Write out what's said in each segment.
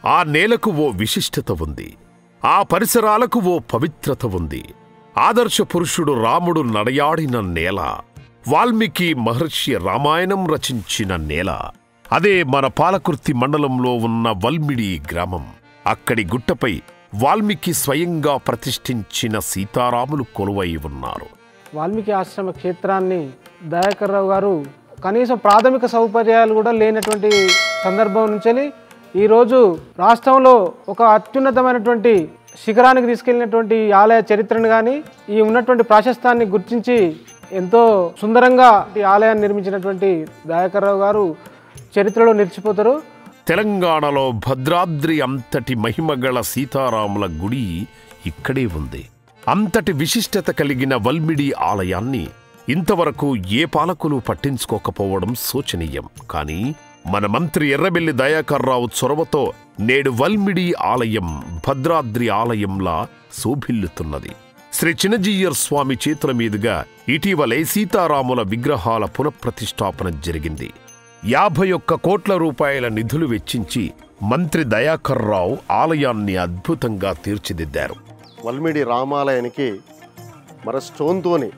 ఆ నేలకు ఓ విశిష్టత ఉంది ఆ పరిసరాలకు ఓ పవిత్రత ఉంది ఆదర్శ పురుషుడు రాముడు నడయాడిన నేల వాల్మీకి మహర్షి రామాయణం రచించిన నేల అదే మన పాలకుర్తి మండలంలో ఉన్న వల్మిడి గ్రామం అక్కడి గుట్టపై వాల్మీకి స్వయంగా ప్రతిష్ఠించిన సీతారాములు కొలువై ఉన్నారు వాల్మీకి ఆశ్రమ క్షేత్రాన్ని దయాకర్ రావు గారు కనీసం ప్రాథమిక సౌకర్యాలు కూడా లేనటువంటి సందర్భం నుంచి ఈరోజు రాష్ట్రంలో ఒక అత్యున్నతమైనటువంటి శిఖరానికి తీసుకెళ్ళినటువంటి ఈ ఆలయ చరిత్రను కానీ ఈ ఉన్నటువంటి ప్రాశస్తాన్ని గుర్తించి ఎంతో సుందరంగా ఈ ఆలయాన్ని నిర్మించినటువంటి దయాకర్ రావు గారు చరిత్రలో నిలిచిపోతారు తెలంగాణలో భద్రాద్రి అంతటి మహిమగల సీతారాముల గుడి ఇక్కడే ఉంది అంతటి విశిష్టత కలిగిన వల్మిడి ఆలయాన్ని ఇంతవరకు ఏ పాలకులు పట్టించుకోకపోవడం శోచనీయం కానీ మన మంత్రి ఎర్రబెల్లి దయాకర్రావు చొరవతో నేడు వల్మిడి ఆలయం భద్రాద్రి ఆలయంలా శోభిల్లుతున్నది శ్రీ చిన్నజీయర్ స్వామి చేతుల మీదుగా ఇటీవలే సీతారాముల విగ్రహాల పునఃప్రతిష్ఠాపన జరిగింది యాభై ఒక్క కోట్ల రూపాయల నిధులు వెచ్చించి మంత్రి దయాకర్ రావు ఆలయాన్ని అద్భుతంగా తీర్చిదిద్దారు వల్మిడి రామాలయానికి మరి స్టోన్తోని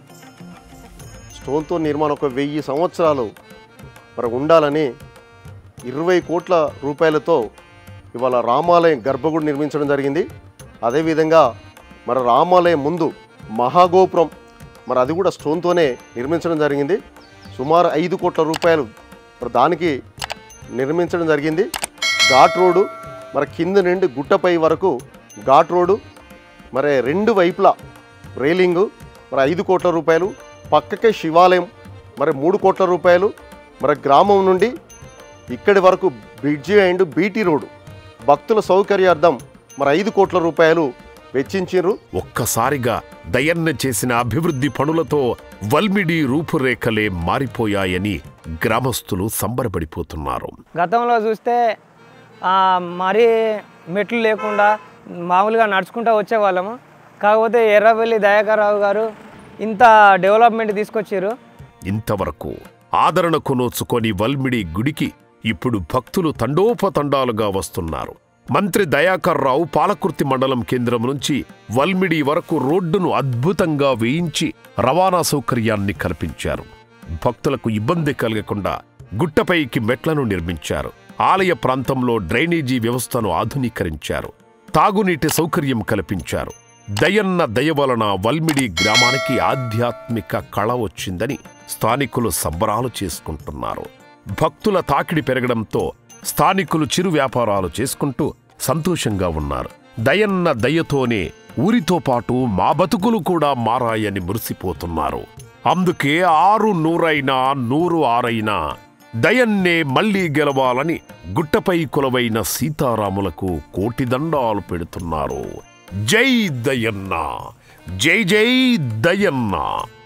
స్టోన్తో నిర్మాణం ఒక వెయ్యి సంవత్సరాలు మరి ఉండాలని ఇరవై కోట్ల రూపాయలతో ఇవాళ రామాలయం గర్భగుడి నిర్మించడం జరిగింది అదేవిధంగా మరి రామాలయం ముందు మహాగోపురం మరి అది కూడా స్టోన్తోనే నిర్మించడం జరిగింది సుమారు ఐదు కోట్ల రూపాయలు మరి దానికి నిర్మించడం జరిగింది ఘాట్ రోడ్డు మరి కింద నుండి గుట్టపై వరకు ఘాట్ రోడ్డు మరి రెండు వైపులా రైలింగు మరి ఐదు కోట్ల రూపాయలు పక్కకే శివాలయం మరి మూడు కోట్ల రూపాయలు మరి గ్రామం నుండి ఇక్కడి వరకు బ్రిడ్జి అండ్ బీటీ రోడ్డు భక్తుల సౌకర్యార్థం మరి ఐదు కోట్ల రూపాయలు వెచ్చించారు ఒక్కసారిగా దయన్న చేసిన అభివృద్ధి పనులతో వల్మిడి రూపురేఖలే మారిపోయాయని గ్రామస్తులు సంబరపడిపోతున్నారు గతంలో చూస్తే ఆ, మరీ మెట్లు లేకుండా మామూలుగా నడుచుకుంటూ వచ్చేవాళ్ళము కాకపోతే ఎర్రబెల్లి దయాకర్రావు గారు ఇంత డెవలప్మెంట్ తీసుకొచ్చారు ఇంతవరకు ఆదరణకు నోచుకొని వల్మిడి గుడికి ఇప్పుడు భక్తులు తండోపతండాలుగా వస్తున్నారు మంత్రి దయాకర్ రావు పాలకుర్తి మండలం కేంద్రం నుంచి వల్మిడి వరకు రోడ్డును అద్భుతంగా వేయించి రవాణా సౌకర్యాన్ని కల్పించారు భక్తులకు ఇబ్బంది కలగకుండా గుట్టపైకి మెట్లను నిర్మించారు ఆలయ ప్రాంతంలో డ్రైనేజీ వ్యవస్థను ఆధునీకరించారు తాగునీటి సౌకర్యం కల్పించారు దయన్న దయ వలన వల్మిడి గ్రామానికి ఆధ్యాత్మిక కళ వచ్చిందని స్థానికులు సంబరాలు చేసుకుంటున్నారు భక్తుల తాకిడి పెరగడంతో స్థానికులు చిరు వ్యాపారాలు చేసుకుంటూ సంతోషంగా ఉన్నారు దయన్న దయతోనే ఊరితో పాటు మా బతుకులు కూడా మారాయని మురిసిపోతున్నారు అందుకే ఆరు నూరైనా నూరు ఆరైనా దయన్నే మళ్లీ గెలవాలని గుట్టపై కొలవైన సీతారాములకు కోటి దండాలు పెడుతున్నారు జై దయన్న జై జై దయన్న